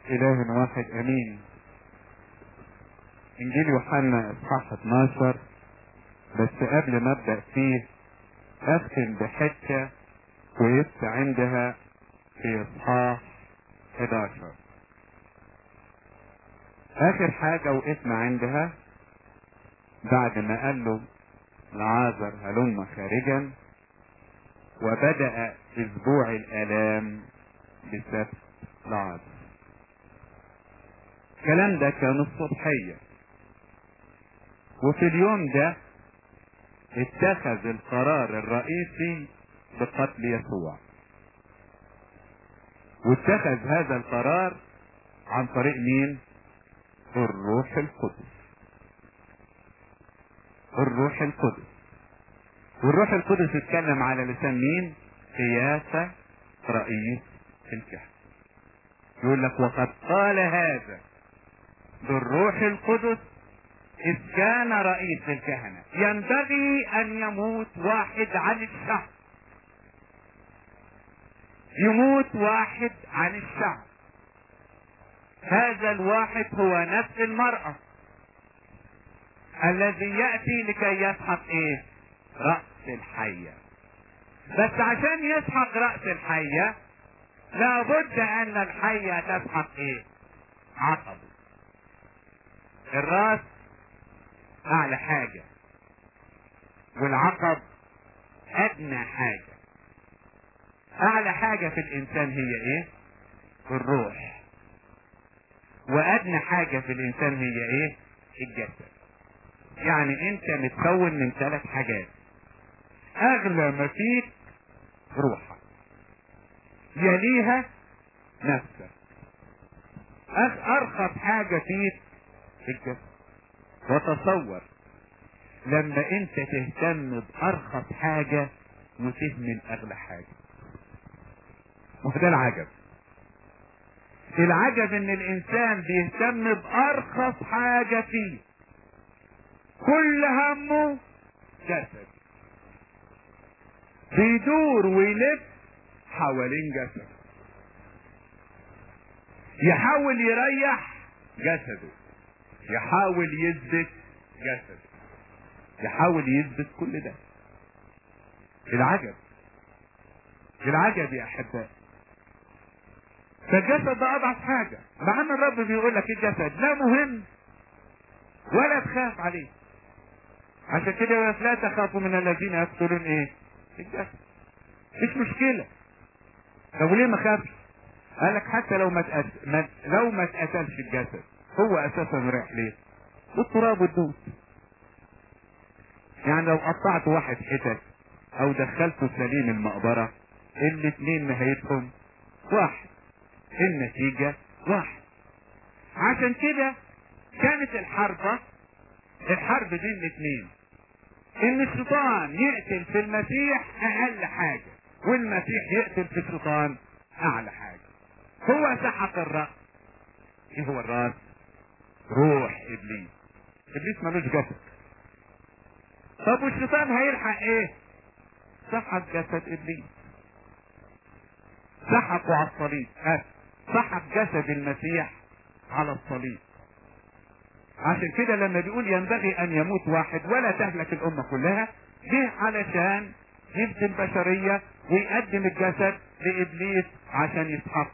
إله واحد أمين إنجيل يوحنا إصحاح 12 بس قبل ما أبدأ فيه أختم بحتة وقفت عندها في إصحاح 11 آخر حاجة وقفنا عندها بعد ما قال له لعازر هلم خارجا وبدأ أسبوع الآلام بسبب لعازر الكلام ده كان الصبحية وفي اليوم ده اتخذ القرار الرئيسي بقتل يسوع واتخذ هذا القرار عن طريق مين الروح القدس الروح القدس والروح القدس اتكلم على لسان مين قياسة رئيس الكهنة يقول لك وقد قال هذا بالروح القدس إذ كان رئيس الكهنة ينبغي أن يموت واحد عن الشعب يموت واحد عن الشعب هذا الواحد هو نفس المرأة الذي يأتي لكي يسحق ايه رأس الحية بس عشان يسحق رأس الحية لابد ان الحية تسحق ايه عقبه الراس اعلى حاجة والعقب ادنى حاجة اعلى حاجة في الانسان هي ايه الروح وادنى حاجة في الانسان هي ايه الجسد يعني انت متكون من ثلاث حاجات اغلى ما فيك روحك يليها نفسك ارخص حاجة فيك الجسد وتصور لما انت تهتم بارخص حاجة وتهمل اغلى حاجة وده العجب العجب ان الانسان بيهتم بارخص حاجة فيه كل همه جسد بيدور ويلف حوالين جسد يحاول يريح جسده يحاول يثبت جسده يحاول يثبت كل ده العجب العجب يا احبائي فالجسد ده اضعف حاجه مع ان الرب بيقول لك الجسد لا مهم ولا تخاف عليه عشان كده يقول لك لا تخافوا من الذين يقتلون ايه الجسد مش مشكله طب وليه ما خافش قال لك حتى لو ما تأس... ما... لو ما اتقتلش الجسد هو اساسا رايح ليه التراب والدود يعني لو قطعت واحد حتت او دخلته سليم المقبرة الاثنين نهايتهم واحد النتيجة واحد عشان كده كانت الحربة الحرب بين الاثنين ان الشيطان يقتل في المسيح اقل حاجة والمسيح يقتل في الشيطان اعلى حاجة هو سحق الرأس ايه هو الرأس روح ابليس ابليس ملوش جسد طب والشيطان هيلحق ايه سحق جسد ابليس سحقوا على الصليب أه. سحق جسد المسيح على الصليب عشان كده لما بيقول ينبغي ان يموت واحد ولا تهلك الامة كلها جه علشان يفدي البشرية ويقدم الجسد لابليس عشان يسحقه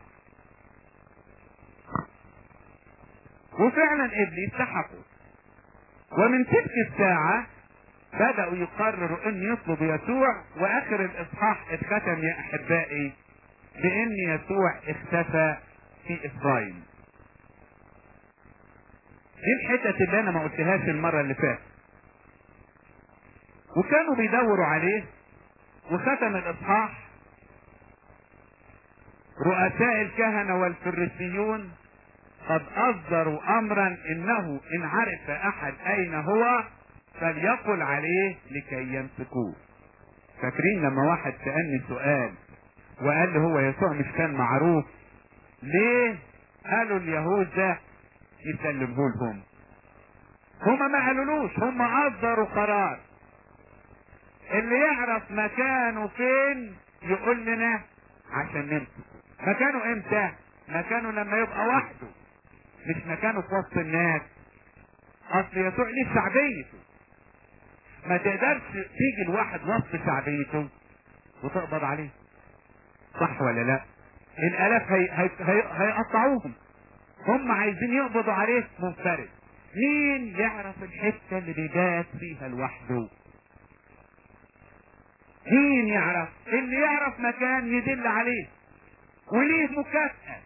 وفعلا ابليس سحقه ومن تلك الساعة بدأوا يقرروا ان يطلبوا يسوع واخر الاصحاح اتختم يا احبائي بان يسوع اختفى في اسرائيل دي الحتت اللي انا ما قلتهاش المرة اللي فاتت وكانوا بيدوروا عليه وختم الاصحاح رؤساء الكهنة والفريسيون قد اصدروا امرا انه ان عرف احد اين هو فليقل عليه لكي يمسكوه فاكرين لما واحد سألني سؤال وقال لي هو يسوع مش كان معروف ليه قالوا اليهود ده يسلمه لهم هما ما قالولوش هما اصدروا قرار اللي يعرف مكانه فين يقول لنا عشان نمسك مكانه امتى مكانه لما يبقى وحده مش مكانه في وسط الناس اصل يسوع ليه شعبيته ما تقدرش تيجي الواحد وسط شعبيته وتقبض عليه صح ولا لا الالاف هي هي هي هيقطعوهم هم عايزين يقبضوا عليه منفرد مين يعرف الحته اللي بيبات فيها لوحده مين يعرف اللي يعرف مكان يدل عليه وليه مكافأة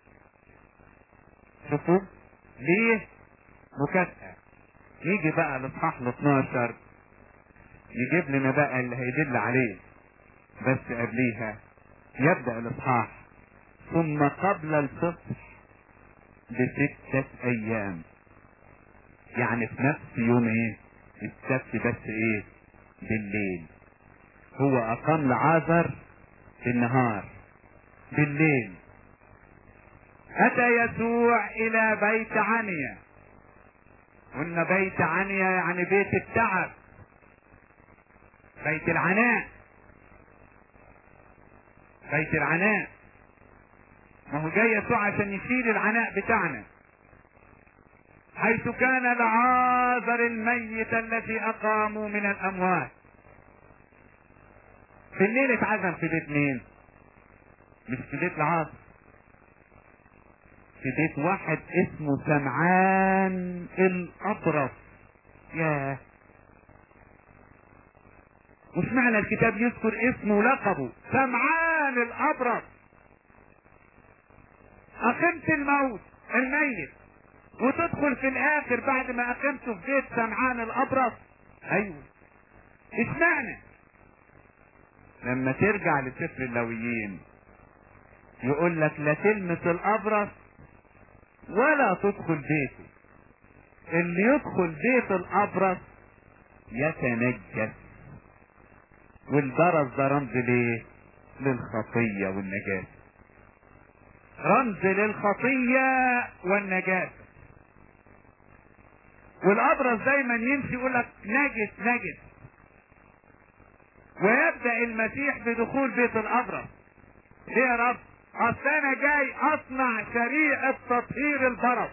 شوفوا ليه مكافأة يجي بقى الاصحاح ال 12 يجيب لنا بقى اللي هيدل عليه بس قبليها يبدأ الاصحاح ثم قبل الفصح بستة ايام يعني في نفس يوم ايه السبت بس ايه بالليل هو اقام لعازر في النهار بالليل اتى يسوع الى بيت عنيا قلنا بيت عنيا يعني بيت التعب بيت العناء بيت العناء ما هو جاي يسوع عشان يشيل العناء بتاعنا حيث كان العازر الميت الذي اقاموا من الاموات في الليل اتعزم في بيت مين مش في بيت العاصر في بيت واحد اسمه سمعان الأطرف ياه مش معنى الكتاب يذكر اسمه لقبه سمعان الأبرص أقمت الموت الميت وتدخل في الآخر بعد ما أقمته في بيت سمعان الأبرص أيوه اشمعنى لما ترجع لسفر اللويين يقول لك لا تلمس الابرص ولا تدخل بيته اللي يدخل بيت الابرص يتنجس والبرص ده رمز ليه للخطية والنجاسة رمز للخطية والنجاسة والابرص دايما يمشي يقول لك نجس نجس ويبدأ المسيح بدخول بيت الابرص ليه يا رب اصل انا جاي اصنع شريعة تطهير البرص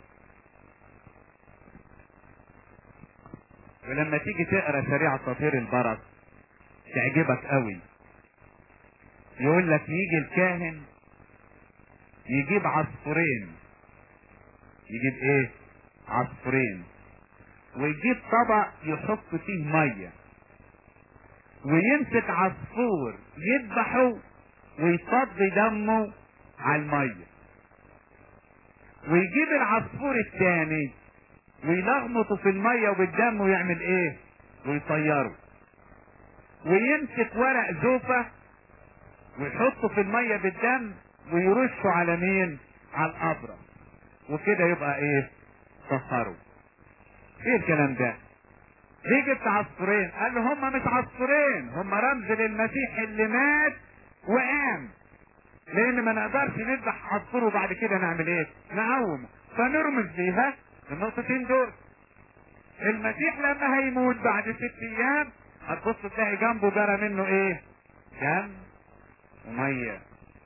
ولما تيجي تقرا شريعة تطهير البرص تعجبك قوي يقول لك يجي الكاهن يجيب عصفورين يجيب ايه عصفورين ويجيب طبق يحط فيه ميه ويمسك عصفور يذبحه ويفضي دمه على الميه ويجيب العصفور الثاني ويلغمطه في الميه وبالدم ويعمل ايه ويطيره ويمسك ورق زوفة ويحطه في المية بالدم ويرشه على مين على الابرص وكده يبقى ايه طهره ايه الكلام ده ليه جبت عصفورين قال له هم مش عصفورين هم رمز للمسيح اللي مات وقام لان ما نقدرش نذبح عصفور وبعد كده نعمل ايه نقوم فنرمز ليها النقطتين دول المسيح لما هيموت بعد ست ايام هتبص تلاقي جنبه جرى منه ايه دم وميه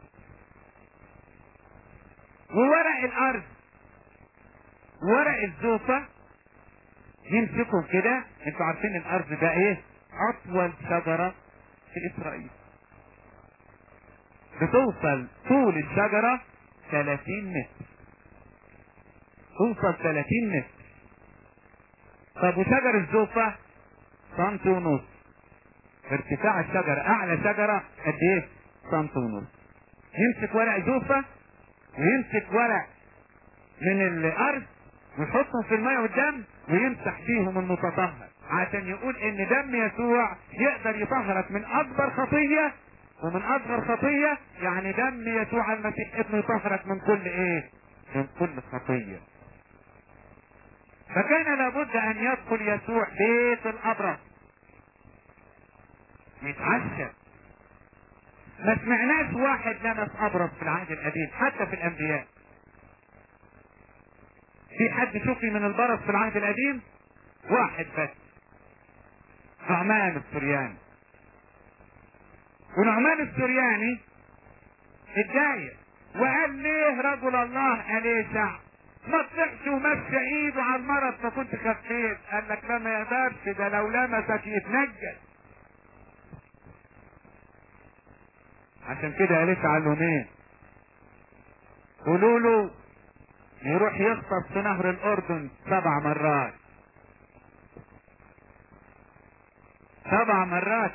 وورق الارض ورق الزوفه يمسكوا كده انتوا عارفين الارض ده ايه اطول شجره في اسرائيل بتوصل طول الشجرة 30 متر توصل 30 متر طب وشجر الزوفة سنتي ونص ارتفاع الشجرة اعلى شجرة قد ايه سنتي ونص يمسك ورق زوفة ويمسك ورق من الارض ويحطهم في الماء والدم ويمسح فيهم المتطهر عشان يقول ان دم يسوع يقدر يطهرك من اكبر خطيه ومن اصغر خطية يعني دم يسوع المسيح ابنه يطهرك من كل ايه من كل خطية فكان لابد ان يدخل يسوع بيت الابرص يتعشى ما سمعناش واحد لمس ابرص في العهد القديم حتى في الانبياء في حد شوفي من البرص في العهد القديم واحد بس نعمان السرياني ونعمان السرياني اتضايق وقال ليه رجل الله أليسع ما طلعش ومشى ايده على المرض فكنت خفيت قال لك لا ما يقدرش ده لو لمسك يتنجس عشان كده أليسع قال له مين قولوا له يروح يغطس في نهر الأردن سبع مرات سبع مرات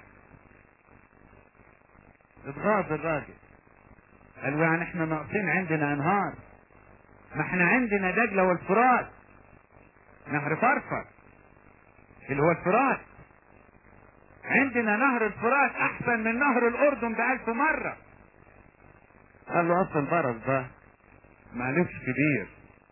اتغاظ الراجل قال له يعني احنا ناقصين عندنا انهار ما احنا عندنا دجلة والفرات نهر فرفر اللي هو الفرات عندنا نهر الفرات احسن من نهر الاردن بألف مرة قال له اصل البرص ده معلوش كبير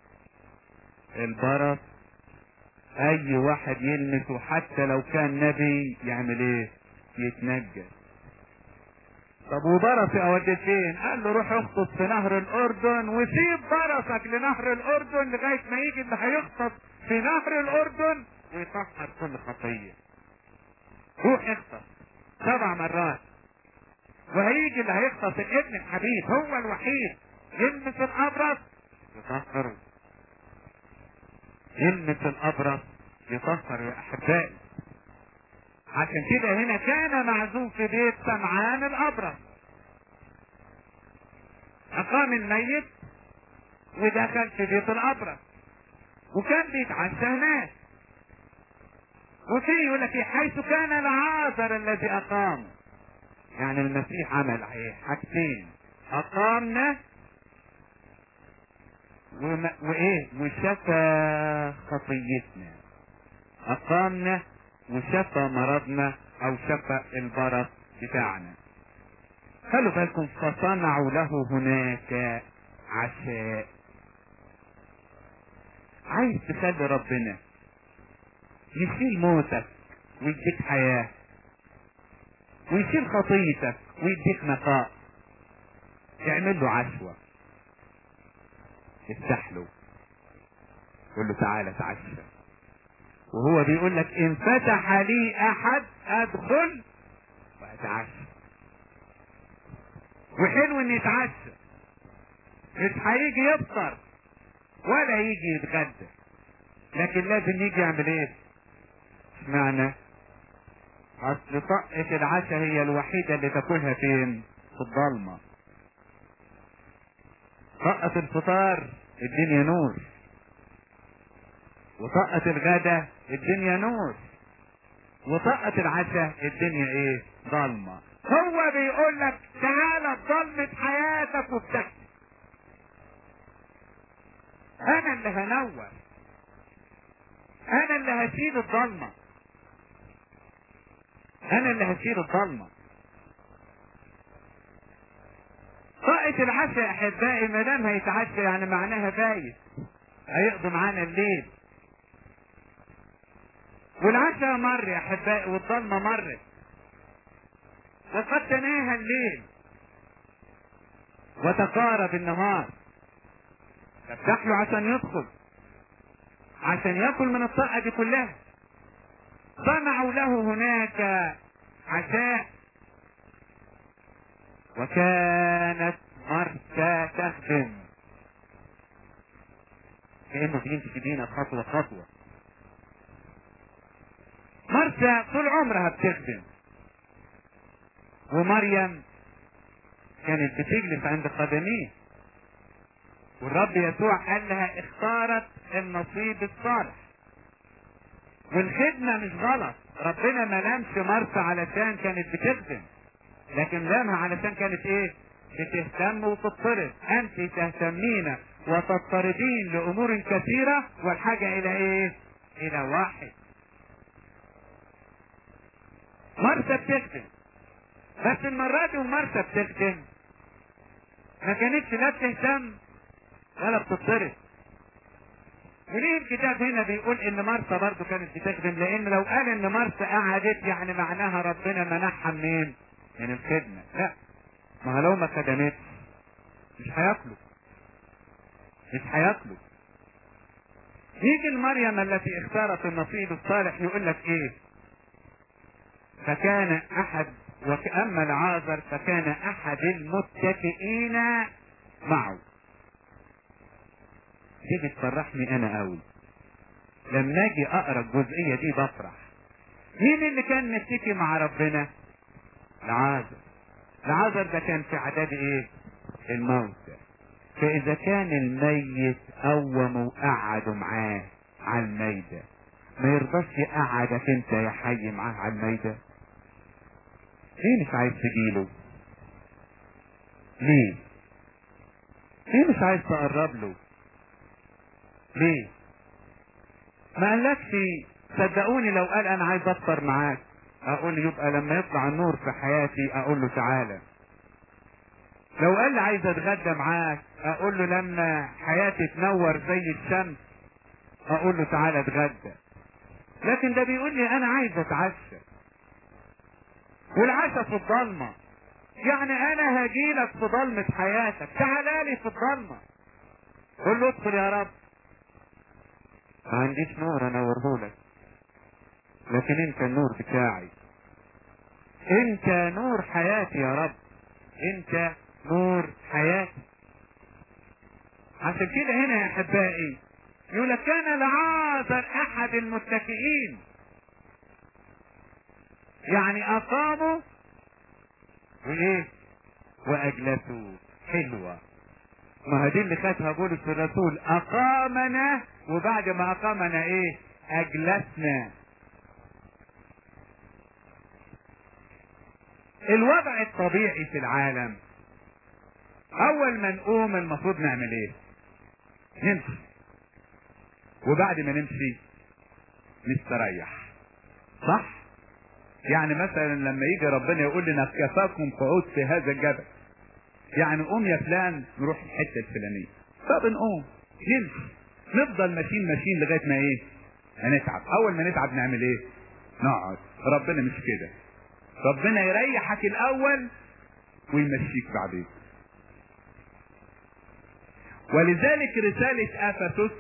البرص اي واحد يلمسه حتى لو كان نبي يعمل ايه يتنجس طب وبرصي اوديه فين قال له روح اغطس في نهر الاردن وسيب برصك لنهر الاردن لغايه ما يجي اللي هيغطس في نهر الاردن ويطهر كل خطيه روح اغطس سبع مرات وهيجي اللي هيغطس الابن الحبيب هو الوحيد يلمس الابرص يطهره يلمس الابرص يطهر يا احبائي عشان كده هنا كان معزوم في بيت سمعان الابرص اقام الميت ودخل في بيت الابرص وكان بيتعشى هناك وفي يقول لك حيث كان العازر الذي اقام يعني المسيح عمل ايه حاجتين اقامنا وما وايه وشفى خطيتنا اقامنا وشفى مرضنا او شفى البرص بتاعنا خلوا بالكم فصنعوا له هناك عشاء عايز تخلي ربنا يشيل موتك ويديك حياة ويشيل خطيتك ويديك نقاء اعمل له عشوة افتح له قول له تعالى تعشى وهو بيقول لك ان فتح لي احد ادخل واتعشى وحلو ان يتعشى مش هيجي يفطر ولا يجي يتغدى لكن لازم يجي يعمل ايه اشمعنى اصل طقة العشاء هي الوحيدة اللي تاكلها فين في الضلمة طقة الفطار الدنيا نور وطقة الغدا الدنيا نور وطقة العشاء الدنيا ايه ضلمة هو بيقول لك تعالى بضلمة حياتك وبتحكي انا اللي هنور انا اللي هشيل الضلمة انا اللي هشيل الضلمة طاقة العشاء يا احبائي ما دام هيتعشى يعني معناها بايت هيقضي معانا الليل والعشاء مر يا احبائي والضلمة مرت وقد تناهى الليل وتقارب النهار تفتح له عشان يدخل عشان ياكل من الطاقة دي كلها صنعوا له هناك عشاء وكانت مرتا تخدم كأنه بيمشي بينا خطوة خطوة مرتا طول عمرها بتخدم ومريم كانت بتجلس عند قدميه والرب يسوع قال لها اختارت النصيب الصالح والخدمة مش غلط ربنا ما لامش مرسى علشان كانت بتخدم لكن لامها علشان كانت ايه بتهتم وتضطرب انت تهتمين وتضطربين لامور كثيرة والحاجة الى ايه الى واحد مرسى بتخدم بس المرة دي ومرسى بتخدم ما كانتش لا بتهتم ولا بتضطرب وليه الكتاب هنا بيقول ان مرسى برضه كانت بتخدم لان لو قال ان مرسى قعدت يعني معناها ربنا منحها منين من الخدمة لا ما هو لو ما خدمتش مش هياكلوا مش هياكلوا يجي المريم التي اختارت النصيب الصالح يقول لك ايه فكان احد واما العازر فكان احد المتكئين معه تيجي تفرحني انا قوي لما اجي اقرا الجزئيه دي بفرح مين اللي كان متكي مع ربنا العازر العازر ده كان في عداد ايه الموت فاذا كان الميت قوموا وقعدوا معاه على الميدة ما يرضاش يقعدك انت يا حي معاه على الميدة ليه مش عايز تجيله ليه ليه مش عايز تقرب له ليه ما قالكش صدقوني لو قال انا عايز افطر معاك اقول يبقى لما يطلع النور في حياتي اقول له تعالى لو قال لي عايز اتغدى معاك اقول له لما حياتي تنور زي الشمس اقول له تعالى اتغدى لكن ده بيقول لي انا عايز اتعشى والعشاء في الضلمه يعني انا هجيلك في ضلمه حياتك تعالى لي في الضلمه قول له ادخل يا رب ما عنديش نور انورهولك لكن انت النور بتاعي انت نور حياتي يا رب انت نور حياتي عشان كده هنا يا احبائي يقول لك كان لعازر احد المتكئين يعني اقاموا وايه واجلسوا حلوة ما دي اللي خدها بولس الرسول اقامنا وبعد ما اقامنا ايه اجلسنا الوضع الطبيعي في العالم اول ما نقوم المفروض نعمل ايه نمشي وبعد ما نمشي نستريح صح يعني مثلا لما يجي ربنا يقول لنا كفاكم قعود في هذا الجبل يعني قوم يا فلان نروح الحته الفلانيه فبنقوم نمشي نفضل ماشيين ماشيين لغايه ما ايه هنتعب اول ما نتعب نعمل ايه نقعد ربنا مش كده ربنا يريحك الاول ويمشيك بعدين ولذلك رسالة افسس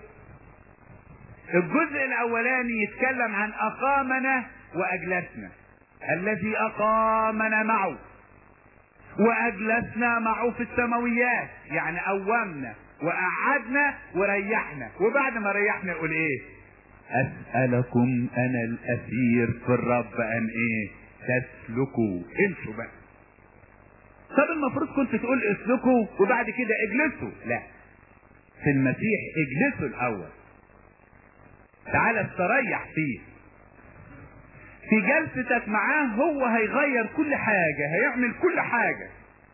الجزء الاولاني يتكلم عن اقامنا واجلسنا الذي اقامنا معه واجلسنا معه في السماويات يعني قومنا وقعدنا وريحنا وبعد ما ريحنا يقول ايه اسألكم انا الاسير في الرب ان ايه تسلكوا امشوا بقى طب المفروض كنت تقول اسلكوا وبعد كده اجلسوا لا في المسيح اجلسوا الاول تعال استريح فيه في جلستك معاه هو هيغير كل حاجة هيعمل كل حاجة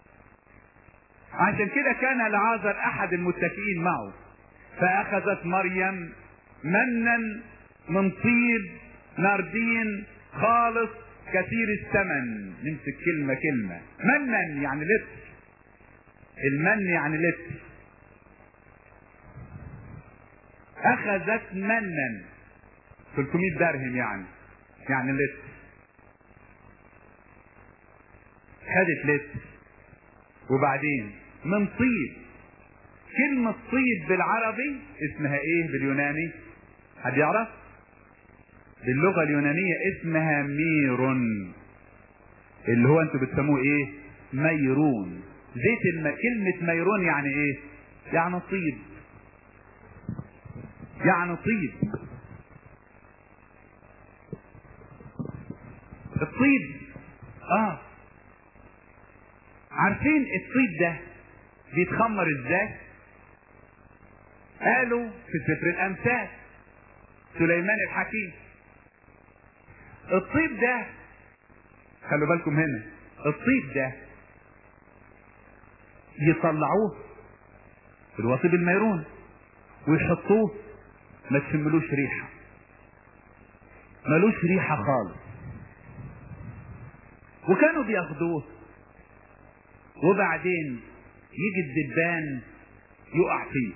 عشان كده كان لعازر احد المتكئين معه فاخذت مريم منا من طيب ناردين خالص كثير الثمن نمسك كلمة كلمة منا يعني لتر المن يعني لتر اخذت منا 300 درهم يعني يعني لتر خدت لتر وبعدين من طيب كلمة طيب بالعربي اسمها ايه باليوناني حد يعرف باللغة اليونانية اسمها ميرون اللي هو انتوا بتسموه ايه ميرون زيت الم... كلمة ميرون يعني ايه يعني طيب يعني طيب الطيب اه عارفين الطيب ده بيتخمر ازاي قالوا في سفر الامثال سليمان الحكيم الطيب ده خلوا بالكم هنا الطيب ده يطلعوه في الوطيب الميرون ويحطوه ما تشملوش ريحه ملوش ريحه خالص وكانوا بياخدوه وبعدين يجي الدبان يقع فيه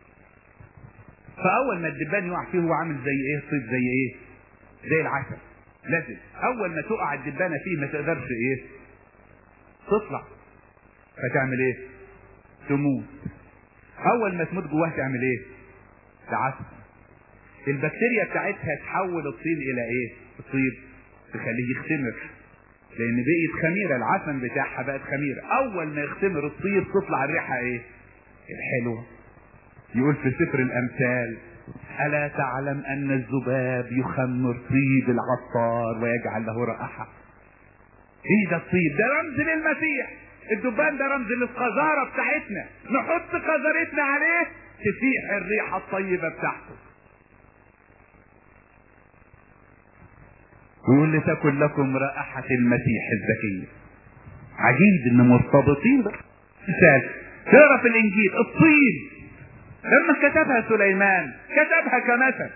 فاول ما الدبان يقع فيه هو عامل زي ايه طيب زي ايه زي العسل لازم اول ما تقع الدبانه فيه ما تقدرش ايه تطلع فتعمل ايه تموت اول ما تموت جواها تعمل ايه تعفن البكتيريا بتاعتها تحول الطين الى ايه الطيب تخليه يختمر لان بقيت خميرة العفن بتاعها بقت خميرة اول ما يختمر الطيب تطلع الريحة ايه الحلوة يقول في سفر الامثال الا تعلم ان الذباب يخمر طيب العطار ويجعل له رائحة ايه ده الطيب ده رمز للمسيح الدبان ده رمز للقذارة بتاعتنا نحط قذارتنا عليه تفيح الريحة الطيبة بتاعته ويقول لتكن لكم رائحة المسيح الزكية عجيب ان مرتبطين مثال تقرا في الانجيل الطين لما كتبها سليمان كتبها كمثل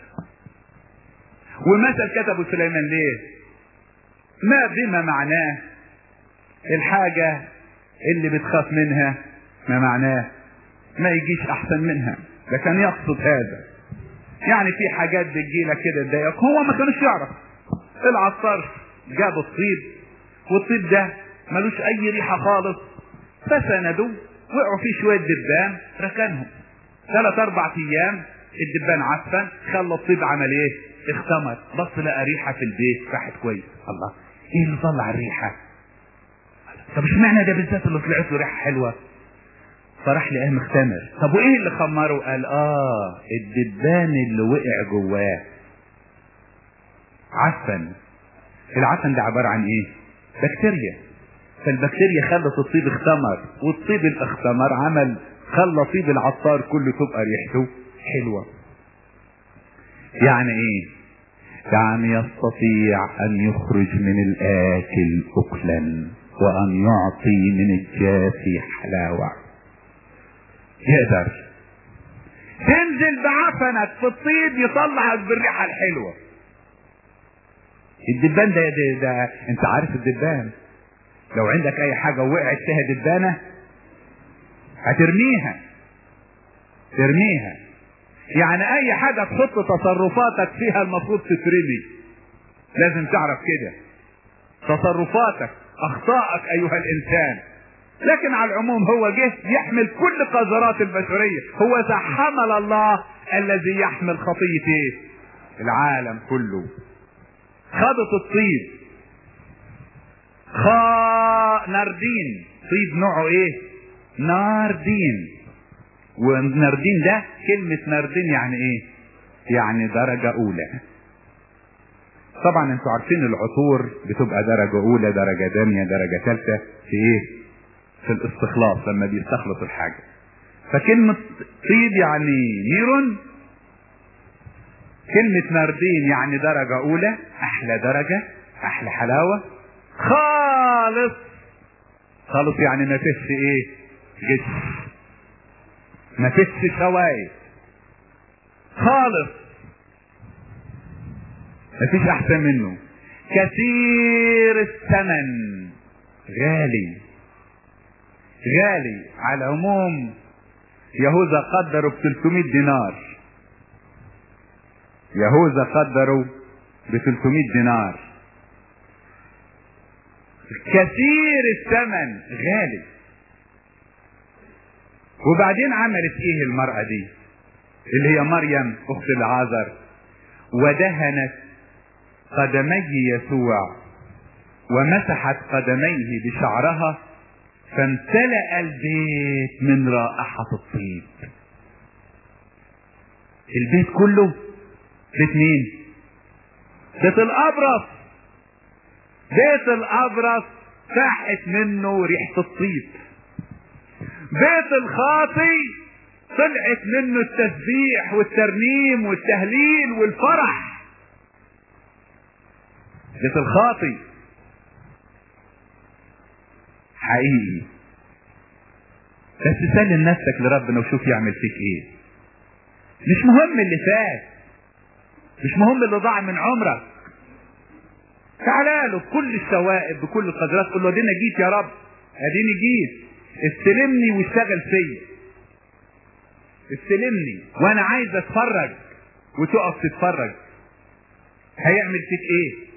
ومثل كتبه سليمان ليه ما بما معناه الحاجة اللي بتخاف منها ما معناه ما يجيش احسن منها ده كان يقصد هذا يعني في حاجات بتجيلك كده تضايقك هو ما كانش يعرف العطار جاب الطيب والطيب ده ملوش اي ريحه خالص فسندوا وقعوا فيه شويه دبان ركنهم ثلاث اربع ايام الدبان عفن خلى الطيب عمل ايه اختمر بص لقى ريحه في البيت راحت كويس الله ايه اللي طلع الريحه طب اشمعنى ده بالذات اللي طلعت له ريحه حلوه فراح لقاه مختمر طب وايه اللي خمره قال اه الدبان اللي وقع جواه عفن العفن ده عبارة عن ايه بكتيريا فالبكتيريا خلت الطيب اختمر والطيب اللي اختمر عمل خلى طيب العطار كله تبقى ريحته حلوة يعني ايه يعني يستطيع ان يخرج من الاكل اكلا وان يعطي من الجافي حلاوة يقدر تنزل بعفنك في الطيب يطلعك بالريحة الحلوة الدبان ده, ده, ده انت عارف الدبان لو عندك اي حاجة وقعت فيها دبانة هترميها ترميها يعني اي حاجة تحط تصرفاتك فيها المفروض تترمي لازم تعرف كده تصرفاتك اخطائك ايها الانسان لكن على العموم هو جه يحمل كل قذرات البشرية هو ذا حمل الله الذي يحمل خطية ايه العالم كله خدت الطيب خا ناردين طيب نوعه ايه ناردين والناردين ده كلمة ناردين يعني ايه يعني درجة اولى طبعا انتوا عارفين العطور بتبقى درجة اولى درجة ثانية درجة ثالثة في ايه في الاستخلاص لما بيستخلص الحاجة فكلمة طيب يعني نيرون كلمة ناردين يعني درجة أولى أحلى درجة أحلى حلاوة خالص خالص يعني ما فيش إيه جس ما فيش شوايب خالص ما فيش أحسن منه كثير الثمن غالي غالي على العموم يهوذا قدره ب 300 دينار يهوذا قدره ب 300 دينار كثير الثمن غالي وبعدين عملت ايه المرأة دي اللي هي مريم اخت العازر ودهنت قدمي يسوع ومسحت قدميه بشعرها فامتلأ البيت من رائحة الطيب البيت كله بيت مين بيت الابرص بيت الابرص فاحت منه ريحة الطيب بيت الخاطي طلعت منه التسبيح والترنيم والتهليل والفرح بيت الخاطي حقيقي بس سلم نفسك لربنا وشوف يعمل فيك ايه مش مهم اللي فات مش مهم اللي ضاع من عمرك تعالى له بكل الشوائب بكل القدرات قول له ادينا جيت يا رب اديني جيت استلمني واشتغل فيا استلمني وانا عايز اتفرج وتقف تتفرج هيعمل فيك ايه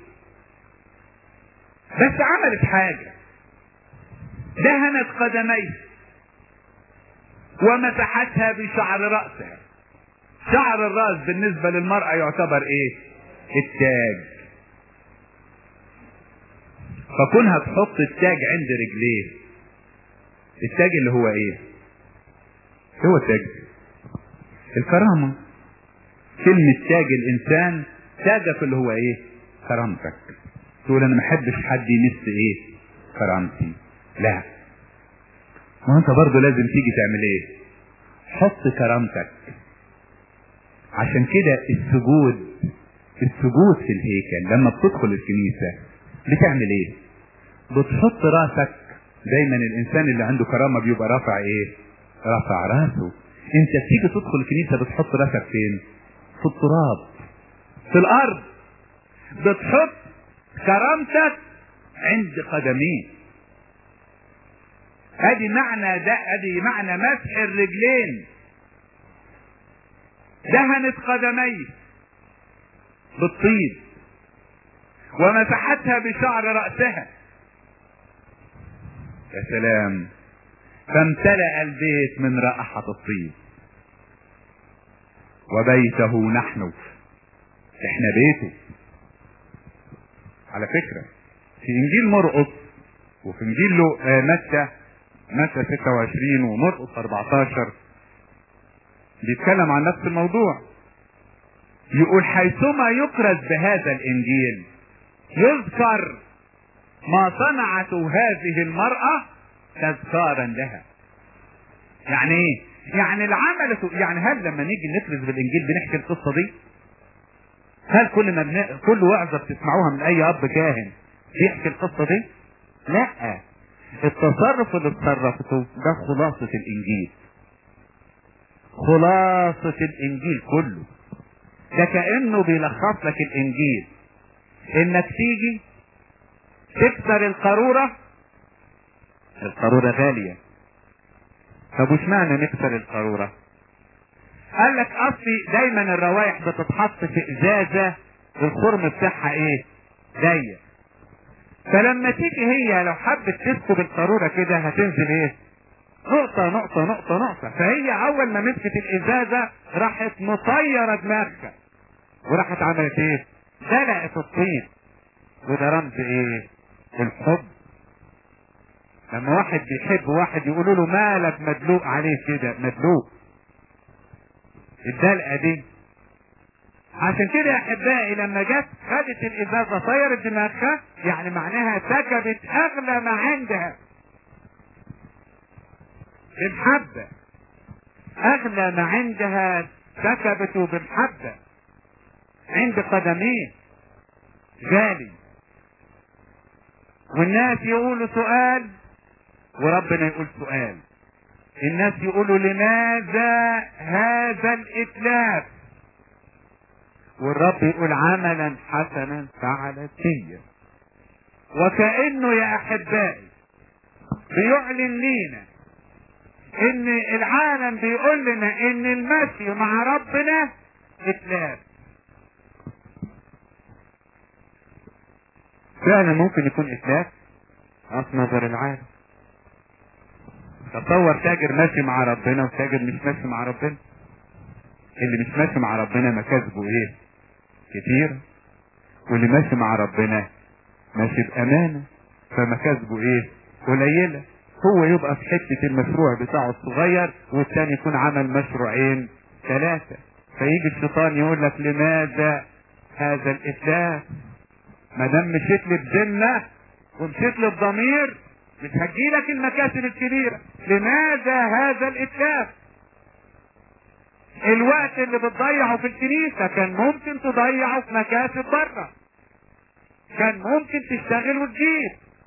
بس عملت حاجة دهنت قدميه ومسحتها بشعر رأسها شعر الرأس بالنسبة للمرأة يعتبر ايه التاج فكونها تحط التاج عند رجليه التاج اللي هو ايه هو تاج الكرامة كلمة تاج الإنسان تاجك اللي هو إيه؟ كرامتك تقول أنا ما أحبش حد يمس إيه؟ كرامتي لا ما أنت برضه لازم تيجي تعمل إيه؟ حط كرامتك عشان كده السجود السجود في الهيكل لما بتدخل الكنيسة بتعمل ايه بتحط راسك دايما الانسان اللي عنده كرامة بيبقى رافع ايه رافع راسه انت بتيجي تدخل الكنيسة بتحط راسك فين في التراب في الارض بتحط كرامتك عند قدميه ادي معنى ده ادي معنى مسح الرجلين دهنت قدميه بالطين ومسحتها بشعر رأسها يا سلام فامتلأ البيت من رائحة الطين وبيته نحن احنا بيته على فكرة في انجيل مرقس وفي انجيل له آه متى متى 26 ومرقس 14 بيتكلم عن نفس الموضوع يقول حيثما يكرز بهذا الانجيل يذكر ما صنعته هذه المرأة تذكارا لها يعني ايه يعني العمل يعني هل لما نيجي نكرز بالانجيل بنحكي القصة دي هل كل ما بن... كل وعظة بتسمعوها من اي اب كاهن بيحكي القصة دي لا التصرف اللي اتصرفته ده خلاصة الانجيل خلاصة الانجيل كله ده كأنه بيلخص لك الانجيل انك تيجي تكسر القارورة القارورة غالية طب وش معنى نكسر القارورة قال لك اصلي دايما الروايح بتتحط في ازازة الخرم بتاعها ايه ضيق فلما تيجي هي لو حبت تسكب القارورة كده هتنزل ايه نقطة نقطة نقطة نقطة فهي أول ما مسكت الإزازة راحت مطيرة دماغها وراحت عملت إيه؟ دلقت الطين وده رمز إيه؟ الحب لما واحد بيحب واحد يقولوا له مالك مدلوق عليه كده مدلوق الدلقة دي عشان كده يا احبائي لما جت خدت الازازه طيرت دماغها يعني معناها سكبت اغلى ما عندها بالحبة أغلى ما عندها سكبته بالحبة عند قدميه غالي والناس يقولوا سؤال وربنا يقول سؤال الناس يقولوا لماذا هذا الإتلاف والرب يقول عملا حسنا فعلت فيه وكأنه يا أحبائي بيعلن لينا ان العالم بيقول لنا ان المشي مع ربنا اتلاف فعلا ممكن يكون اتلاف في نظر العالم تصور تاجر ماشي مع ربنا وتاجر مش ماشي مع ربنا اللي مش ماشي مع ربنا مكاسبه ايه كتير واللي ماشي مع ربنا ماشي بامانه فمكاسبه ايه قليله هو يبقى في حتة المشروع بتاعه الصغير والتاني يكون عمل مشروعين ثلاثة فيجي الشيطان يقول لك لماذا هذا الإتلاف ما دام مشيت لي بذمة ومشيت لي بضمير مش هتجيلك المكاسب الكبيرة لماذا هذا الإتلاف الوقت اللي بتضيعه في الكنيسة كان ممكن تضيعه في مكاسب بره كان ممكن تشتغل وتجيب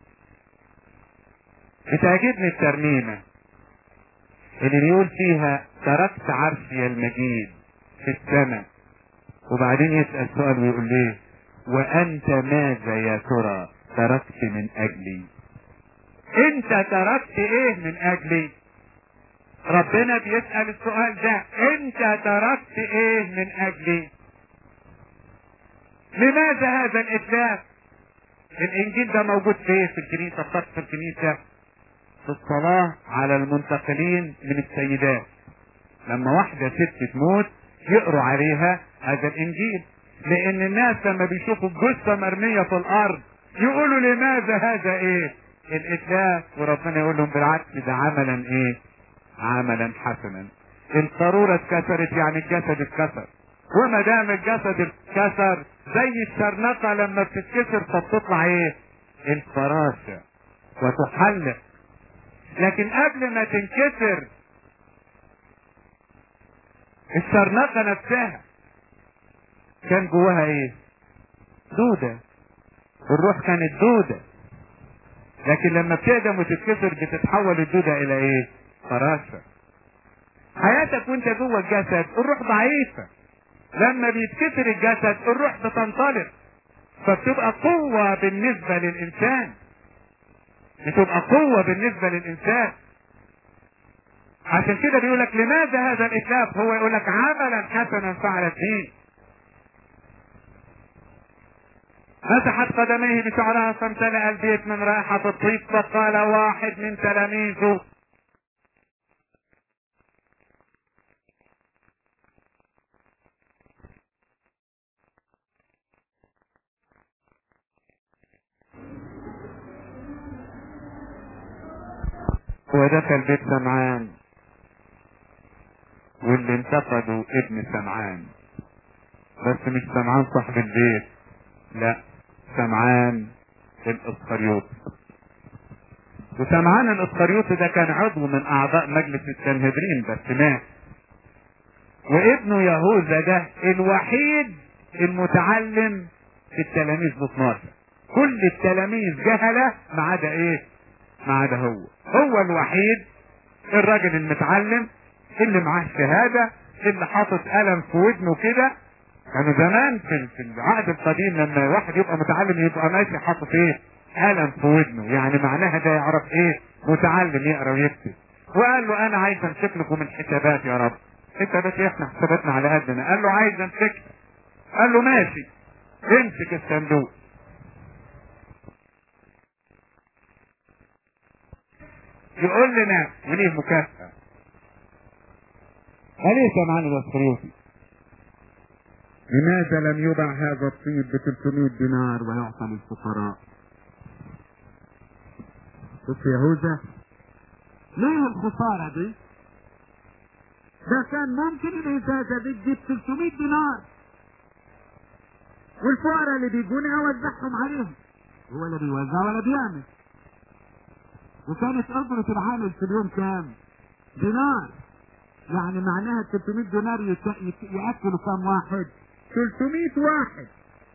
بتعجبني الترنيمة اللي بيقول فيها تركت عرشي المجيد في السماء وبعدين يسأل سؤال ويقول ليه وأنت ماذا يا ترى تركت من أجلي أنت تركت إيه من أجلي ربنا بيسأل السؤال ده أنت تركت إيه من أجلي لماذا هذا الإتلاف الإنجيل ده موجود فين في الكنيسة فقط في الكنيسة في الصلاة على المنتقلين من السيدات لما واحدة ست تموت يقروا عليها هذا الانجيل لان الناس لما بيشوفوا الجثة مرمية في الارض يقولوا لماذا هذا ايه الاتلاف وربنا يقول لهم بالعكس ده عملا ايه عملا حسنا القارورة اتكسرت يعني الجسد اتكسر وما دام الجسد اتكسر زي الشرنقة لما بتتكسر فبتطلع ايه الفراشة وتحلق لكن قبل ما تنكسر الشرنقة نفسها كان جواها ايه دودة الروح كانت دودة لكن لما بتقدم وتتكسر بتتحول الدودة الى ايه فراشة حياتك وانت جوه الجسد الروح ضعيفة لما بيتكسر الجسد الروح بتنطلق فبتبقى قوة بالنسبة للإنسان بتبقى قوة بالنسبة للإنسان عشان كده بيقول لك لماذا هذا الإتلاف هو يقول لك عملا حسنا فعل الدين مسحت قدميه بشعرها فامتلأ البيت من رائحة الطيب فقال واحد من تلاميذه ودخل بيت سمعان واللي انتقدوا ابن سمعان بس مش سمعان صاحب البيت لا سمعان الاسخريوط وسمعان الاسخريوط ده كان عضو من اعضاء مجلس السنهدرين بس مات وابنه يهوذا ده الوحيد المتعلم في التلاميذ ب 12 كل التلاميذ جهله ما عدا ايه؟ ما عدا هو هو الوحيد الراجل المتعلم اللي معاه شهاده اللي حاطط قلم في ودنه كده كانوا زمان في في العهد القديم لما واحد يبقى متعلم يبقى ماشي حاطط ايه؟ قلم في ودنه يعني معناها ده يعرف ايه؟ متعلم يقرا ويكتب وقال له انا عايز امسك لكم الحسابات يا رب حسابات ايه احنا حساباتنا على قدنا قال له عايز امسك قال له ماشي امسك الصندوق يقول لنا وليه مكافأة قال ايه سمعان الاسخريوطي لماذا لم يبع هذا الطيب ب 300 دينار ويعطى للفقراء شوف يهوذا ليه الخسارة دي ده كان ممكن الإزازة دي تجيب 300 دينار والفقراء اللي بيجوني أوزعهم عليهم هو لا بيوزع ولا بيعمل وكانت أجرة العامل في اليوم كام؟ دينار يعني معناها 300 دينار يت... يت... يأكلوا كام واحد؟ 300 واحد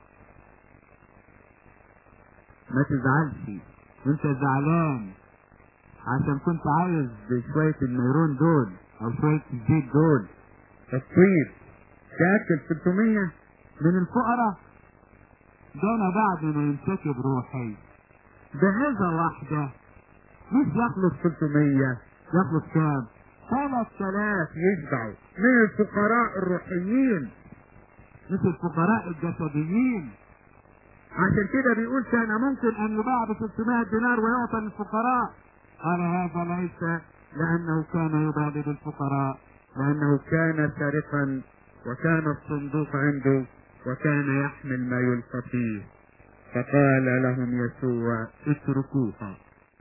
ما تزعلش انت زعلان عشان كنت عايز شوية النيرون دول او شوية الزيت دول الطيب تأكل 300 من الفقراء ده انا بعد ما ينسكب روحي بعزة واحدة مش يخلص 300 يخلص كام 3000 يشبعوا من الفقراء الروحيين مش الفقراء الجسديين عشان كده بيقول كان ممكن ان يباع ب 600 دينار ويعطى للفقراء قال هذا ليس لانه كان يبادل الفقراء لانه كان سارقا وكان الصندوق عنده وكان يحمل ما يلقى فيه فقال لهم يسوع اتركوها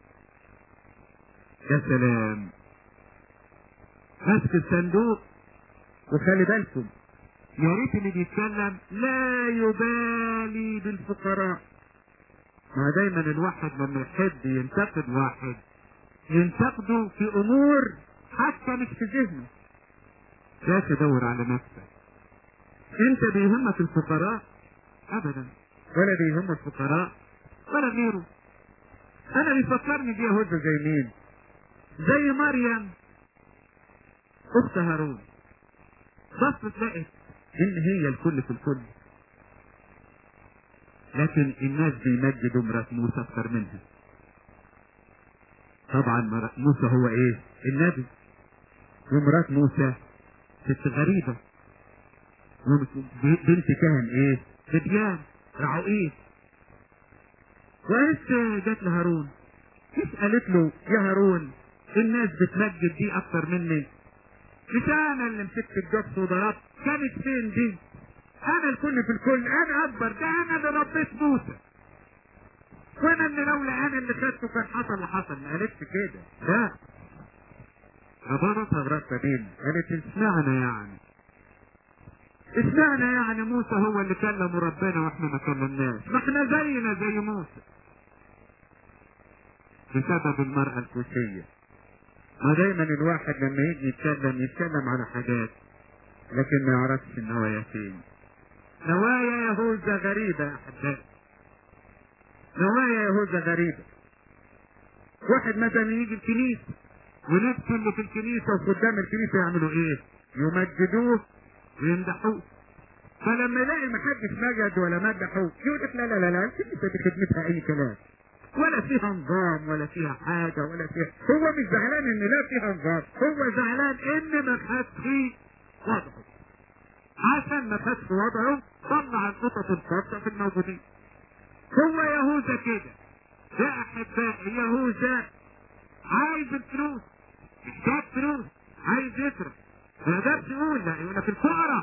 يا سلام مسك الصندوق وخلي بالكم يا ريت اللي بيتكلم لا يبالي بالفقراء ما دايما الواحد لما يحب ينتقد واحد ينتقده في امور حتى مش في ذهنه لا تدور على نفسك انت بيهمك الفقراء ابدا ولا بيهم الفقراء ولا غيره انا بيفكرني بيه هدى زي مين زي مريم اخت هارون بصت لقت ان هي الكل في الكل لكن الناس بيمجدوا مرات موسى اكثر منها طبعا مرات موسى هو ايه النبي ومرات موسى ست غريبة بنت كهن ايه بديان رعوئيل وقالت جت لهارون مش قالت له يا هارون الناس بتمجد دي اكتر مني مش انا اللي مسكت الجبس وضربت كانت فين دي انا الكل في الكل انا اكبر ده انا اللي ربيت موسى وانا اللي لولا انا اللي خدته كان حصل اللي حصل ما قالتش كده لا ربطتها بربطة بين قالت اشمعنى يعني اشمعنى يعني موسى هو اللي كلم ربنا واحنا ما كلمناش ما احنا زينا زي موسى بسبب المرأة الكوسية ما دايما الواحد لما يجي يتكلم يتكلم على حاجات لكن ما يعرفش ان هو يتيم نوايا يهوذا غريبة يا احبائي نوايا يهوذا غريبة واحد مثلا يجي الكنيسة ونفسه اللي في الكنيسة وقدام الكنيسة يعملوا ايه يمجدوه ويمدحوه فلما يلاقي محدش مجد ولا مدحوه يقول لك لا لا لا لا الكنيسة دي خدمتها اي كلام ولا فيها نظام ولا فيها حاجة ولا فيها هو مش زعلان ان لا فيها نظام هو زعلان ان ما خدش وضعه عشان ما خدش وضعه طلع القطط الخاصة في الموجودين هو يهوذا كده يا احبائي يهوذا عايز الفلوس محتاج فلوس عايز يصرف ما يقدرش يقول لا يقول لك الفقراء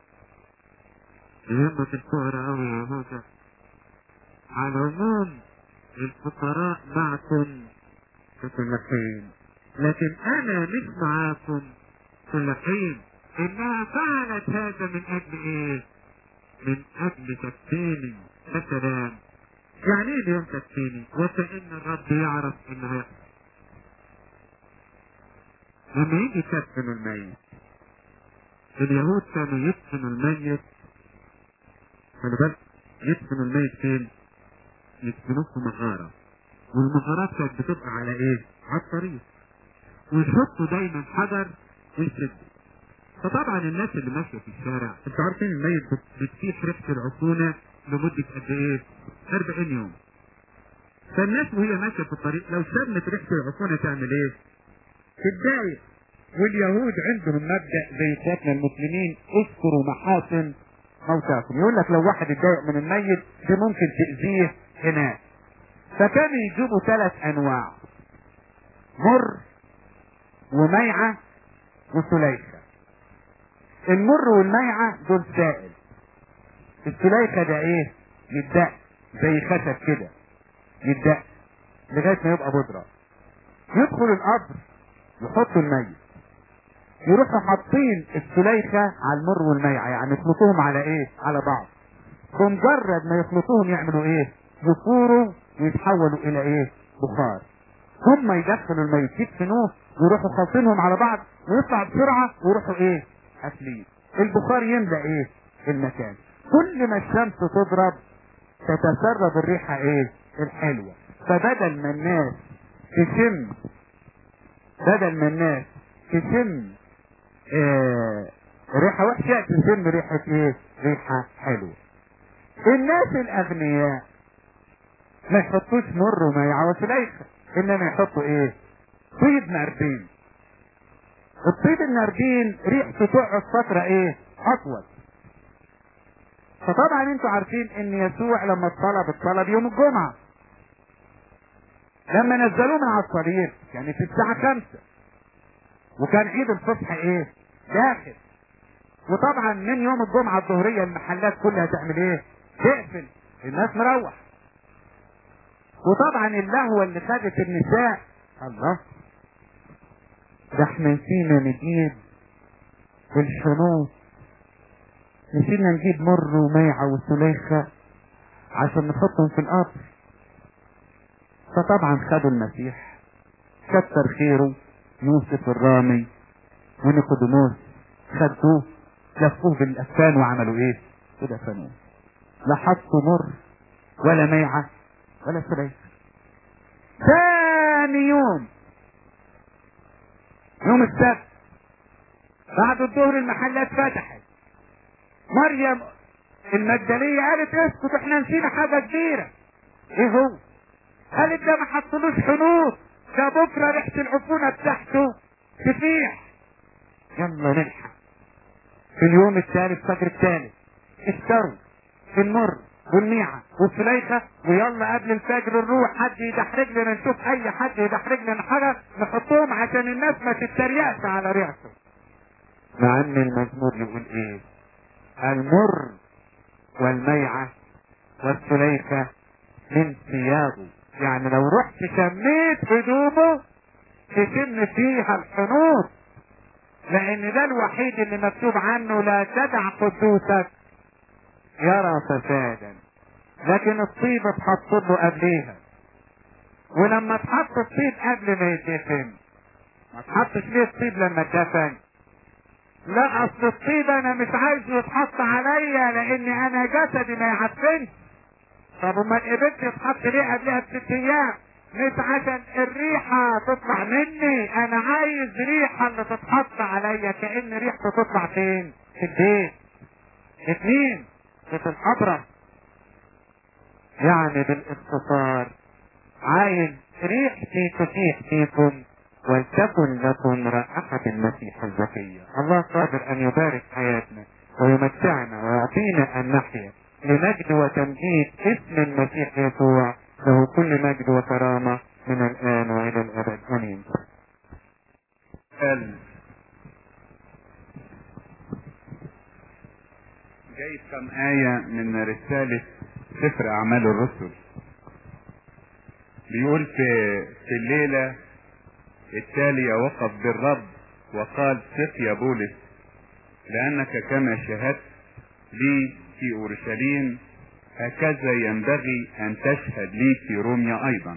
يهمك الفقراء قوي يا يهوذا على العموم الفقراء معكم في كل حين لكن انا مش معاكم كل حين انها فعلت هذا من اجل ايه من اجل تكفيني مثلا يعني ايه اليوم تكفيني وكأن الرب يعرف انه هيحصل لما يجي يكفن الميت اليهود كانوا يدفنوا الميت خلي بالك يدفنوا الميت فين؟ يدفنوه في مغارة والمغارات كانت بتبقى على ايه؟ على الطريق ويحطوا دايما حجر ويسدوا فطبعا الناس اللي ماشيه في الشارع انتوا عارفين الميت بت- بتسيح ريحه العفونه لمده قد ايه؟ 40 يوم فالناس وهي ماشيه في الطريق لو شمت ريحه العفونه تعمل ايه؟ تتضايق واليهود عندهم مبدا زي اخواتنا المسلمين اذكروا محاسن موتاكم يقول لك لو واحد اتضايق من الميت دي ممكن تاذيه هناك فكانوا يجيبوا ثلاث انواع مر وميعه وسليخه المر والميعه دول سائل السليخه ده ايه يدق زي خشب كده يدق لغايه ما يبقى بودره يدخل القبر يحطوا الميت يروحوا حاطين السليخة على المر والميعة يعني يخلطوهم على ايه على بعض بمجرد ما يخلطوهم يعملوا ايه يفوروا ويتحولوا الى ايه بخار هم يدخلوا الميت يدفنوه ويروحوا خالطينهم على بعض ويطلع بسرعة ويروحوا ايه قافلين البخار يملأ ايه المكان كل ما الشمس تضرب تتسرب الريحة ايه الحلوة فبدل ما الناس تشم بدل ما الناس تشم آه ريحة وحشة تشم ريحة ايه ريحة حلوة الناس الاغنياء ما يحطوش مر وميعة وسليخة انما يحطوا ايه طيب ناردين الطيب الناردين ريحته تقعد فترة ايه اطول فطبعا انتوا عارفين ان يسوع لما اتطلب الطلب يوم الجمعة لما نزلوه من على الصليب كانت الساعة خمسة وكان عيد الفصح ايه داخل وطبعا من يوم الجمعة الظهرية المحلات كلها تعمل ايه تقفل الناس مروح وطبعا اللهوة اللي خدت النساء الله ده احنا نسينا نجيب الشنوط نسينا نجيب مر وميعة وسليخة عشان نحطهم في القبر فطبعا خدوا المسيح كتر خيره يوسف الرامي ونيقوديموس خدوه لفوه بالأكفان وعملوا ايه؟ ودفنوه لا حطوا مر ولا ميعة ولا سليخة ثاني يوم يوم السبت بعد الظهر المحلات فتحت مريم المجدلية قالت اسكت احنا نسينا حاجة كبيرة ايه هو قالت ده ما حطلوش حنوط ده بكرة ريحة العفونة بتاعته تفيح يلا نلحق في اليوم الثالث فجر الثالث اشتروا في المر والميعة والسليخة ويلا قبل الفجر نروح حد يدحرج لنا نشوف اي حد يدحرج لنا حاجة نحطهم عشان الناس ما تتريقش على ريحته مع ان المزمور يقول ايه المر والميعة والسليخة من ثيابه يعني لو رحت شميت هدومه تتم فيها الحنوط لان ده الوحيد اللي مكتوب عنه لا تدع قدوسك يرى فسادا لكن الطيب اتحط له قبليها ولما اتحط الطيب قبل ما يدفن ما اتحطش ليه الطيب لما اتدفن لا اصل الطيب انا مش عايزه يتحط عليا لان انا جسدي ما يعفنش طب وما القبلت يتحط ليه قبلها بست ايام مش عشان الريحة تطلع مني انا عايز ريحة اللي تتحط عليا كأن ريحته تطلع فين في البيت اتنين في الحضرة يعني بالاختصار عايز ريحتي تفيح فيكم ولتكن لكم رائحة المسيح الزكية الله قادر ان يبارك حياتنا ويمتعنا ويعطينا ان نحيا لمجد وتمجيد اسم المسيح يسوع له كل مجد وكرامة من الآن وإلى الأبد آمين قال جايب كم آية من رسالة سفر أعمال الرسل بيقول في في الليلة التالية وقف بالرب وقال ثق يا بولس لأنك كما شهدت لي في أورشليم هكذا ينبغي أن تشهد لي في روميا أيضا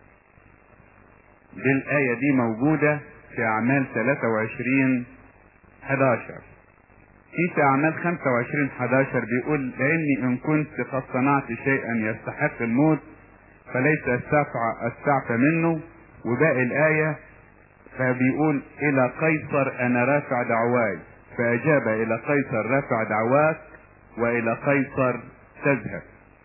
دي الآية دي موجودة في أعمال 23 11 في في أعمال 25 11 بيقول لأني إن كنت قد صنعت شيئا يستحق الموت فليس أستعفى أستعفى منه وباقي الآية فبيقول إلى قيصر أنا رافع دعواي فأجاب إلى قيصر رافع دعواك وإلى قيصر تذهب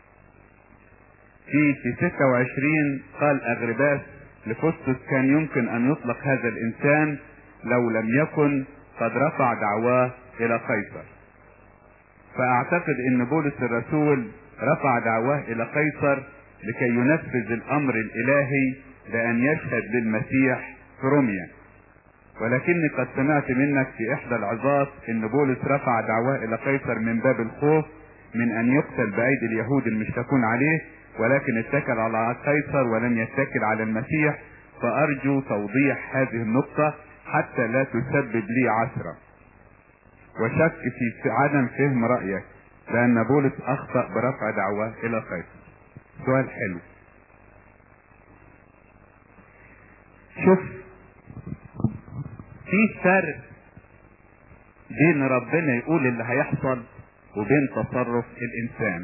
في في 26 قال أغرباس لفستس كان يمكن أن يطلق هذا الإنسان لو لم يكن قد رفع دعواه إلى قيصر فأعتقد أن بولس الرسول رفع دعواه إلى قيصر لكي ينفذ الأمر الإلهي لأن يشهد للمسيح في روميا ولكني قد سمعت منك في إحدى العظات أن بولس رفع دعواه إلى قيصر من باب الخوف من أن يقتل بأيدي اليهود المشتكون عليه ولكن اتكل على قيصر ولم يتكل على المسيح فأرجو توضيح هذه النقطة حتى لا تسبب لي عثرة وشك في عدم فهم رأيك لأن بولس أخطأ برفع دعواه إلى قيصر سؤال حلو شوف في فرق بين ربنا يقول اللي هيحصل وبين تصرف الإنسان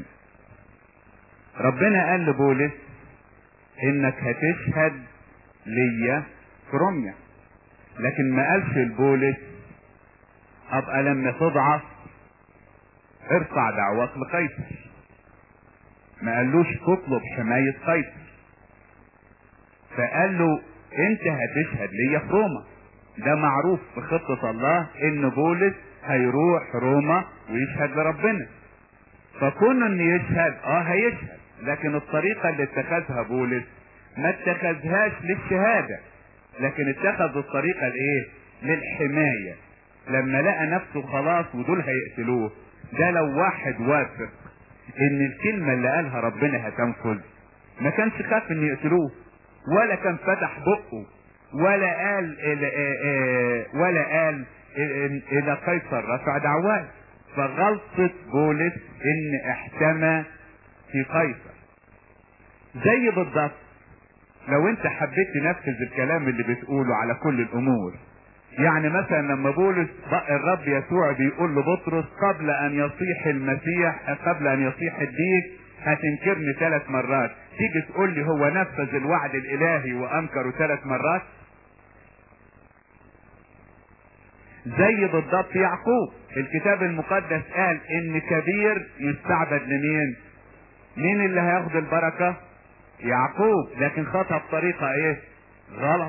ربنا قال لبولس انك هتشهد ليا في روميا لكن ما قالش لبولس ابقى لما تضعف ارفع دعواك لقيصر ما قالوش تطلب حماية قيصر فقال له انت هتشهد ليا في روما ده معروف في خطة الله ان بولس هيروح روما ويشهد لربنا فكون ان يشهد اه هيشهد لكن الطريقة اللي اتخذها بولس ما اتخذهاش للشهادة لكن اتخذ الطريقة الايه للحماية لما لقى نفسه خلاص ودول هيقتلوه ده لو واحد واثق ان الكلمة اللي قالها ربنا هتنفذ ما كانش خاف ان يقتلوه ولا كان فتح بقه ولا قال ولا قال الى قيصر رفع دعواه فغلطة بولس ان احتمى في قيصر زي بالضبط لو انت حبيت تنفذ الكلام اللي بتقوله على كل الامور يعني مثلا لما بولس الرب يسوع بيقول لبطرس قبل ان يصيح المسيح قبل ان يصيح الديك هتنكرني ثلاث مرات تيجي تقول لي هو نفذ الوعد الالهي وانكره ثلاث مرات زي بالضبط يعقوب الكتاب المقدس قال ان كبير يستعبد لمين مين اللي هياخد البركة يعقوب لكن خطها بطريقة ايه غلط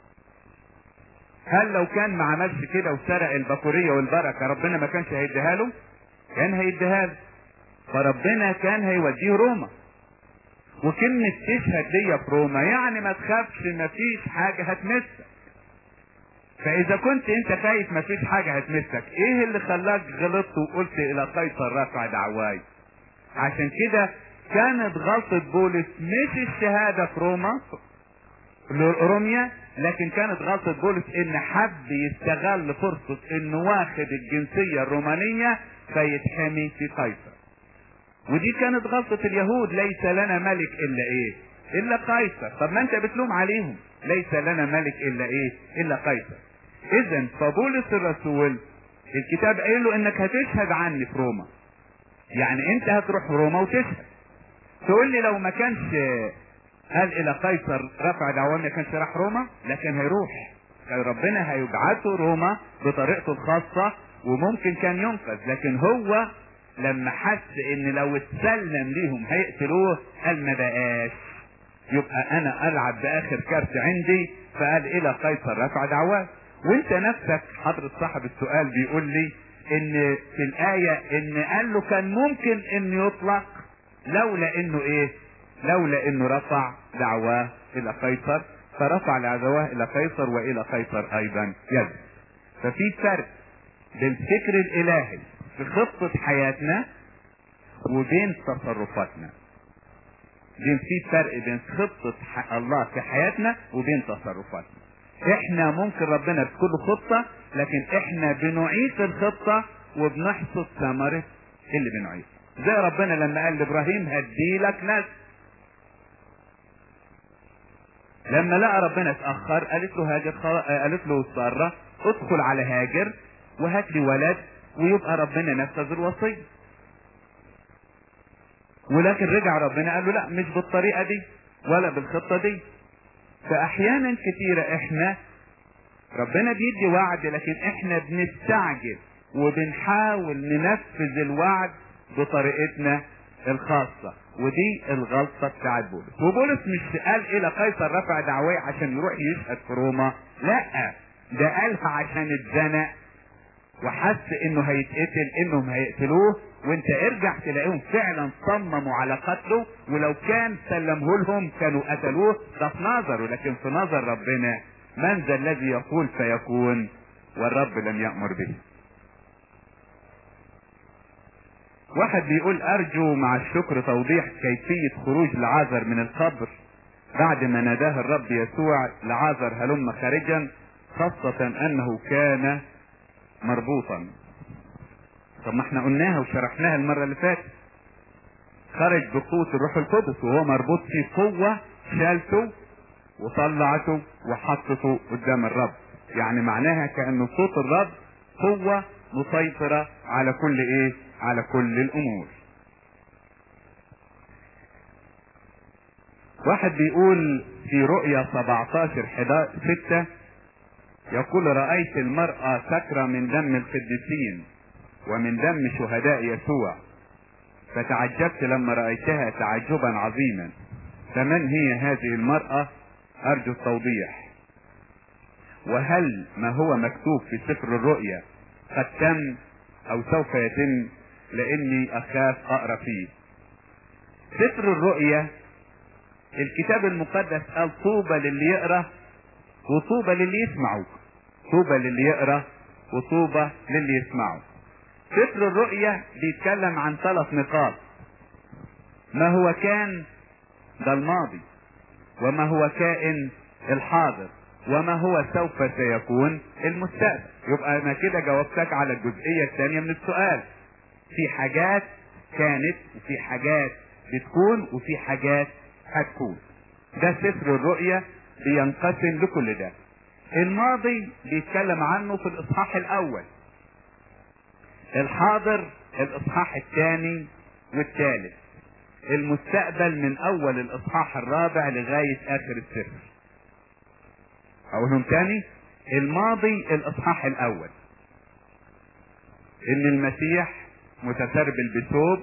هل لو كان ما عملش كده وسرق البكورية والبركة ربنا ما كانش هيديها له كان هيديها له فربنا كان هيوديه روما وكلمة تشهد ليا في روما يعني ما تخافش ما فيش حاجة هتمسك فاذا كنت انت خايف ما فيش حاجة هتمسك ايه اللي خلاك غلطت وقلت الى قيصر رفع دعواي عشان كده كانت غلطة بولس مش الشهادة في روما لروميا لكن كانت غلطة بولس ان حب يستغل فرصة انه واخد الجنسية الرومانية فيتحمي في قيصر ودي كانت غلطة اليهود ليس لنا ملك الا ايه الا قيصر طب ما انت بتلوم عليهم ليس لنا ملك الا ايه الا قيصر اذا فبولس الرسول الكتاب قايل له انك هتشهد عني في روما يعني انت هتروح روما وتشهد تقول لي لو ما كانش قال الى قيصر رفع دعواه ما كانش راح روما لكن هيروح كان ربنا هيبعته روما بطريقته الخاصة وممكن كان ينقذ لكن هو لما حس ان لو اتسلم ليهم هيقتلوه قال ما بقاش يبقى انا العب باخر كارت عندي فقال الى قيصر رفع دعواه وانت نفسك حضرة صاحب السؤال بيقول لي ان في الآية ان قال له كان ممكن ان يطلق لولا انه ايه لولا انه رفع دعواه الى قيصر فرفع دعواه الى قيصر والى قيصر ايضا يد ففي فرق بين الفكر الالهي في خطة حياتنا وبين تصرفاتنا بين في فرق بين خطة الله في حياتنا وبين تصرفاتنا احنا ممكن ربنا بكل خطة لكن احنا بنعيد الخطة وبنحصد ثمرة اللي بنعيد زي ربنا لما قال لابراهيم هديلك ناس لما لقى ربنا اتأخر قالت له هاجر خل... قالت له سارة ادخل على هاجر وهات لي ولد ويبقى ربنا نفذ الوصية ولكن رجع ربنا قال له لا مش بالطريقة دي ولا بالخطة دي فاحيانا كتيرة احنا ربنا بيدي وعد لكن احنا بنستعجل وبنحاول ننفذ الوعد بطريقتنا الخاصة ودي الغلطة بتاعت بولس وبولس مش قال الى قيصر رفع دعواه عشان يروح يشهد في روما لا ده قالها عشان اتزنق وحس انه هيتقتل انهم هيقتلوه وانت ارجع تلاقيهم فعلا صمموا على قتله ولو كان سلمه لهم كانوا قتلوه ده في نظره لكن في نظر ربنا من ذا الذي يقول فيكون والرب لم يأمر به واحد بيقول ارجو مع الشكر توضيح كيفية خروج لعازر من القبر بعد ما ناداه الرب يسوع لعازر هلم خارجا خاصة انه كان مربوطا طب ما احنا قلناها وشرحناها المرة اللي فاتت خرج بقوة الروح القدس وهو مربوط في قوة شالته وطلعته وحطته قدام الرب يعني معناها كأنه صوت الرب قوة مسيطرة على كل ايه على كل الامور واحد بيقول في رؤيا 17 6 يقول رأيت المرأة سكرة من دم القديسين ومن دم شهداء يسوع فتعجبت لما رأيتها تعجبا عظيما فمن هي هذه المرأة أرجو التوضيح وهل ما هو مكتوب في سفر الرؤيا قد تم أو سوف يتم لأني أخاف أقرأ فيه سفر الرؤيا الكتاب المقدس قال طوبى للي يقرأ وطوبى للي يسمعوا طوبى للي يقرأ وطوبى للي يسمعوا سفر الرؤيا بيتكلم عن ثلاث نقاط ما هو كان ده الماضي وما هو كائن الحاضر وما هو سوف سيكون المستقبل يبقى انا كده جاوبتك على الجزئية الثانية من السؤال في حاجات كانت وفي حاجات بتكون وفي حاجات هتكون ده سفر الرؤية بينقسم لكل ده الماضي بيتكلم عنه في الاصحاح الاول الحاضر الاصحاح الثاني والثالث المستقبل من اول الاصحاح الرابع لغاية اخر السفر اقولهم تاني الماضي الاصحاح الاول ان المسيح متسربل بثوب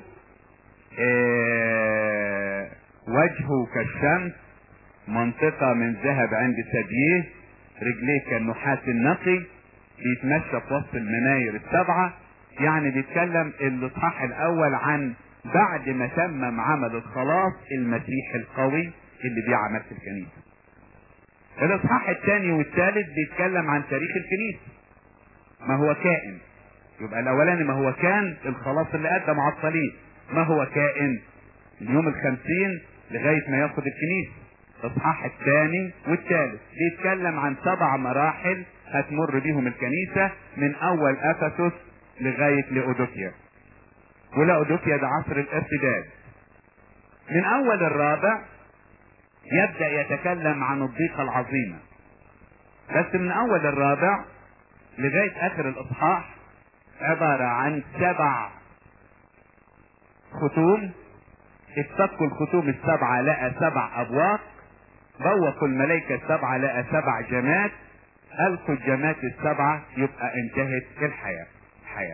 اه وجهه كالشمس منطقة من ذهب عند ثدييه رجليه كالنحاس النقي بيتمشى في وسط المناير السبعة يعني بيتكلم الاصحاح الاول عن بعد ما تمم عمل الخلاص المسيح القوي اللي بيعمل في الكنيسة الاصحاح الثاني والثالث بيتكلم عن تاريخ الكنيسة ما هو كائن يبقى الاولاني ما هو كان الخلاص اللي قدم على الصليب ما هو كائن اليوم الخمسين لغاية ما ياخد الكنيسة الاصحاح الثاني والثالث بيتكلم عن سبع مراحل هتمر بيهم الكنيسة من اول افسس لغاية لاودوكيا ولاودوكيا ده عصر الارتداد من اول الرابع يبدأ يتكلم عن الضيقة العظيمة بس من اول الرابع لغاية اخر الاصحاح عبارة عن سبع ختوم اتفكوا الختوم السبعة لقى سبع ابواق بوقوا الملائكة السبعة لقى سبع جماد ألقوا الجماد السبعة يبقى انتهت الحياة